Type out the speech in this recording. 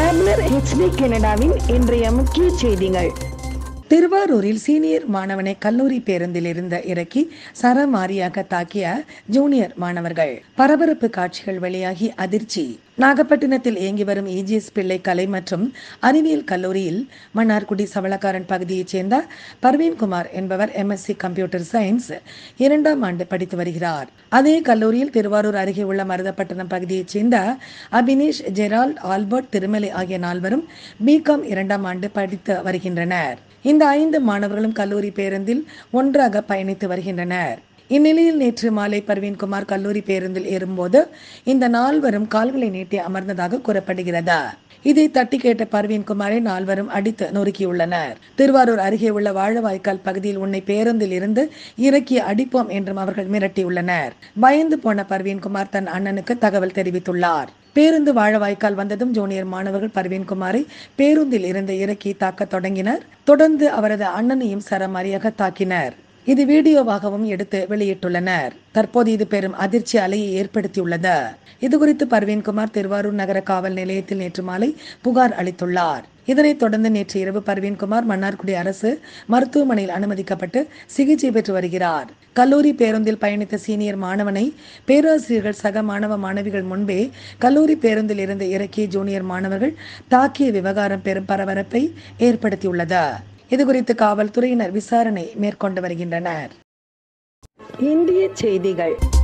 தமிழர் ஹெச்டி கனடாவின் இன்றைய முக்கிய செய்திகள் திருவாரூரில் சீனியர் மாணவனை கல்லூரி பேருந்தில் இருந்த இறக்கி சரமாரியாக தாக்கிய ஜூனியர் மாணவர்கள் பரபரப்பு காட்சிகள் வெளியாகி அதிர்ச்சி நாகப்பட்டினத்தில் இயங்கி வரும் இஜிஎஸ் பிள்ளை கலை மற்றும் அறிவியல் கல்லூரியில் மன்னார்குடி சவளக்காரன் பகுதியைச் சேர்ந்த பர்வீன்குமார் என்பவர் எம்எஸ்சி கம்ப்யூட்டர் சயின்ஸ் இரண்டாம் ஆண்டு படித்து வருகிறார் அதே கல்லூரியில் திருவாரூர் அருகே உள்ள மருதப்பட்டினம் பகுதியைச் சேர்ந்த அபினேஷ் ஜெரால்ட் ஆல்பர்ட் திருமலை ஆகிய நால்வரும் பிகாம் இரண்டாம் ஆண்டு படித்து வருகின்றனர் இந்த ஐந்து மாணவர்களும் கல்லூரி பேருந்தில் ஒன்றாக பயணித்து வருகின்றனர் இந்நிலையில் நேற்று மாலை பர்வீன்குமார் கல்லூரி பேருந்தில் ஏறும்போது இந்த நால்வரும் கால்களை நீட்டி அமர்ந்ததாக கூறப்படுகிறது இதை தட்டி கேட்ட பர்வீன்குமாரை நால்வரும் அடித்து நொறுக்கியுள்ளனர் திருவாரூர் அருகே உள்ள வாழவாய்க்கால் பகுதியில் உன்னை பேருந்தில் இருந்து இறக்கி அடிப்போம் என்றும் அவர்கள் மிரட்டியுள்ளனர் பயந்து போன பர்வீன்குமார் தன் அண்ணனுக்கு தகவல் தெரிவித்துள்ளார் பேருந்து வாழவாய்க்கால் வந்ததும் ஜூனியர் மாணவர்கள் பர்வீன்குமாரை பேருந்தில் இருந்து இறக்கி தாக்கத் தொடங்கினர் தொடர்ந்து அவரது அண்ணனையும் சரமாரியாக தாக்கினர் இது வீடியோவாகவும் எடுத்து வெளியிட்டுள்ளனர் தற்போது இது பெரும் அதிர்ச்சி அலையை ஏற்படுத்தியுள்ளது இது குறித்து பர்வீன்குமார் திருவாரூர் நகர காவல் நிலையத்தில் நேற்று மாலை புகார் அளித்துள்ளார் இதனைத் தொடர்ந்து நேற்று இரவு பர்வீன்குமார் மன்னார்குடி அரசு மருத்துவமனையில் அனுமதிக்கப்பட்டு சிகிச்சை பெற்று வருகிறார் கல்லூரி பேருந்தில் பயணித்த சீனியர் மாணவனை பேராசிரியர்கள் சக மாணவ மாணவிகள் முன்பே கல்லூரி பேருந்தில் இருந்து இறக்கிய ஜூனியர் மாணவர்கள் தாக்கிய விவகாரம் பெரும் பரபரப்பை ஏற்படுத்தியுள்ளது இதுகுறித்து காவல்துறையினர் விசாரணை மேற்கொண்டு வருகின்றனர் இந்திய செய்திகள்